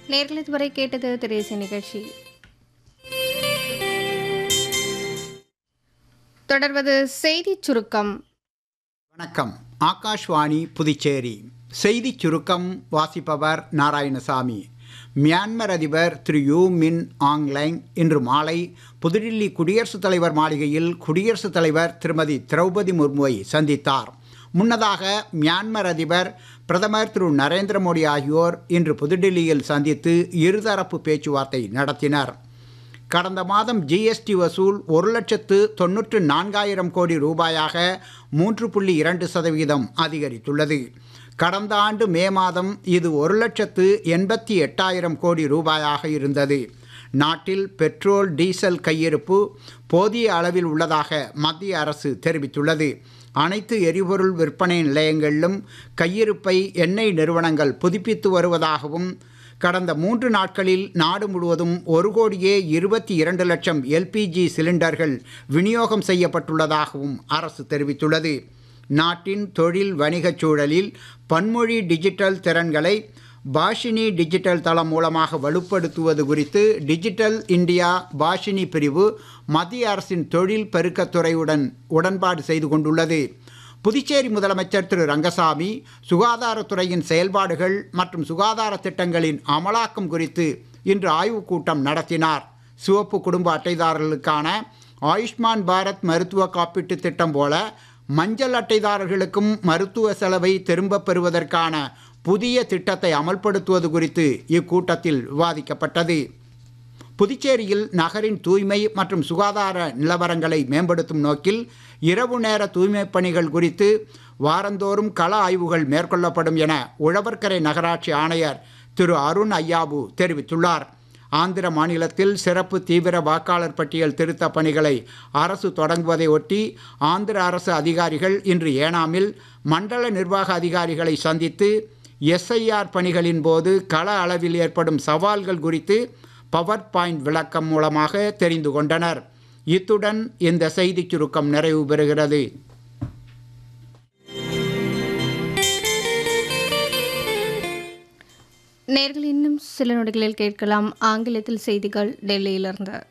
நேர்கள் இதுவரை கேட்டது திரேச நிகழ்ச்சி தொடர்வது செய்திச் சுருக்கம் வணக்கம் ஆகாஷ்வாணி புதுச்சேரி செய்திச் சுருக்கம் வாசிப்பவர் நாராயணசாமி மியான்மர் அதிபர் திரு யூ மின் ஆங்லைங் இன்று மாலை புதுடில்லி குடியரசுத் தலைவர் மாளிகையில் குடியரசுத் தலைவர் திருமதி திரௌபதி முர்முவை சந்தித்தார் முன்னதாக மியான்மர் அதிபர் பிரதமர் திரு நரேந்திர மோடி ஆகியோர் இன்று புதுடில்லியில் சந்தித்து இருதரப்பு பேச்சுவார்த்தை நடத்தினர் கடந்த மாதம் ஜிஎஸ்டி வசூல் ஒரு லட்சத்து தொன்னூற்று நான்காயிரம் கோடி ரூபாயாக மூன்று புள்ளி இரண்டு சதவீதம் அதிகரித்துள்ளது கடந்த ஆண்டு மே மாதம் இது ஒரு லட்சத்து எண்பத்தி எட்டாயிரம் கோடி ரூபாயாக இருந்தது நாட்டில் பெட்ரோல் டீசல் கையிருப்பு போதிய அளவில் உள்ளதாக மத்திய அரசு தெரிவித்துள்ளது அனைத்து எரிபொருள் விற்பனை நிலையங்களிலும் கையிருப்பை எண்ணெய் நிறுவனங்கள் புதுப்பித்து வருவதாகவும் கடந்த மூன்று நாட்களில் நாடு முழுவதும் ஒரு கோடியே இருபத்தி இரண்டு லட்சம் எல்பிஜி சிலிண்டர்கள் விநியோகம் செய்யப்பட்டுள்ளதாகவும் அரசு தெரிவித்துள்ளது நாட்டின் தொழில் வணிகச் சூழலில் பன்மொழி டிஜிட்டல் திறன்களை பாஷினி டிஜிட்டல் தளம் மூலமாக வலுப்படுத்துவது குறித்து டிஜிட்டல் இந்தியா பாஷினி பிரிவு மத்திய அரசின் தொழில் பெருக்கத்துறையுடன் உடன்பாடு செய்து கொண்டுள்ளது புதுச்சேரி முதலமைச்சர் திரு ரங்கசாமி சுகாதாரத்துறையின் செயல்பாடுகள் மற்றும் சுகாதார திட்டங்களின் அமலாக்கம் குறித்து இன்று ஆய்வுக் கூட்டம் நடத்தினார் சிவப்பு குடும்ப அட்டைதாரர்களுக்கான ஆயுஷ்மான் பாரத் மருத்துவ காப்பீட்டு திட்டம் போல மஞ்சள் அட்டைதாரர்களுக்கும் மருத்துவ செலவை திரும்பப் பெறுவதற்கான புதிய திட்டத்தை அமல்படுத்துவது குறித்து இக்கூட்டத்தில் விவாதிக்கப்பட்டது புதுச்சேரியில் நகரின் தூய்மை மற்றும் சுகாதார நிலவரங்களை மேம்படுத்தும் நோக்கில் இரவு நேர தூய்மைப் பணிகள் குறித்து வாரந்தோறும் கள ஆய்வுகள் மேற்கொள்ளப்படும் என உழவர்கரை நகராட்சி ஆணையர் திரு அருண் ஐயாபு தெரிவித்துள்ளார் ஆந்திர மாநிலத்தில் சிறப்பு தீவிர வாக்காளர் பட்டியல் திருத்த பணிகளை அரசு தொடங்குவதை ஒட்டி ஆந்திர அரசு அதிகாரிகள் இன்று ஏனாமில் மண்டல நிர்வாக அதிகாரிகளை சந்தித்து எஸ்ஐஆர் பணிகளின் போது கள அளவில் ஏற்படும் சவால்கள் குறித்து பவர் பாயிண்ட் விளக்கம் மூலமாக தெரிந்து கொண்டனர் இத்துடன் இந்த செய்திச் சுருக்கம் நிறைவு பெறுகிறது நேர்கள் இன்னும் சில நொடிகளில் கேட்கலாம் ஆங்கிலத்தில் செய்திகள் டெல்லியிலிருந்து